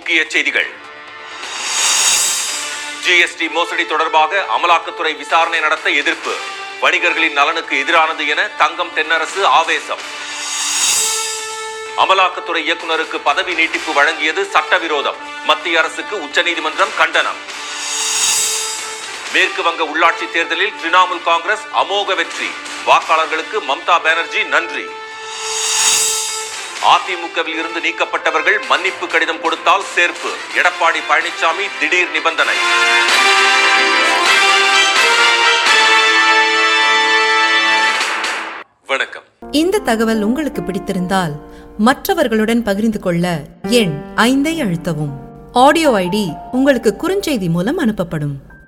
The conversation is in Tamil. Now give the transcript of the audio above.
முக்கிய செய்திகள் ஜிஎஸ்டி மோசடி தொடர்பாக அமலாக்கத்துறை விசாரணை நடத்த எதிர்ப்பு வணிகர்களின் நலனுக்கு எதிரானது என தங்கம் தென்னரசு ஆவேசம் அமலாக்கத்துறை இயக்குநருக்கு பதவி நீட்டிப்பு வழங்கியது சட்டவிரோதம் மத்திய அரசுக்கு உச்சநீதிமன்றம் கண்டனம் மேற்கு வங்க உள்ளாட்சி தேர்தலில் திரிணாமுல் காங்கிரஸ் அமோக வெற்றி வாக்காளர்களுக்கு மம்தா பானர்ஜி நன்றி அதிமுகவில் இருந்து நீக்கப்பட்டவர்கள் மன்னிப்பு கடிதம் கொடுத்தால் சேர்ப்பு எடப்பாடி பழனிசாமி திடீர் நிபந்தனை வணக்கம் இந்த தகவல் உங்களுக்கு பிடித்திருந்தால் மற்றவர்களுடன் பகிர்ந்து கொள்ள எண் ஐந்தை அழுத்தவும் ஆடியோ ஐடி உங்களுக்கு குறுஞ்செய்தி மூலம் அனுப்பப்படும்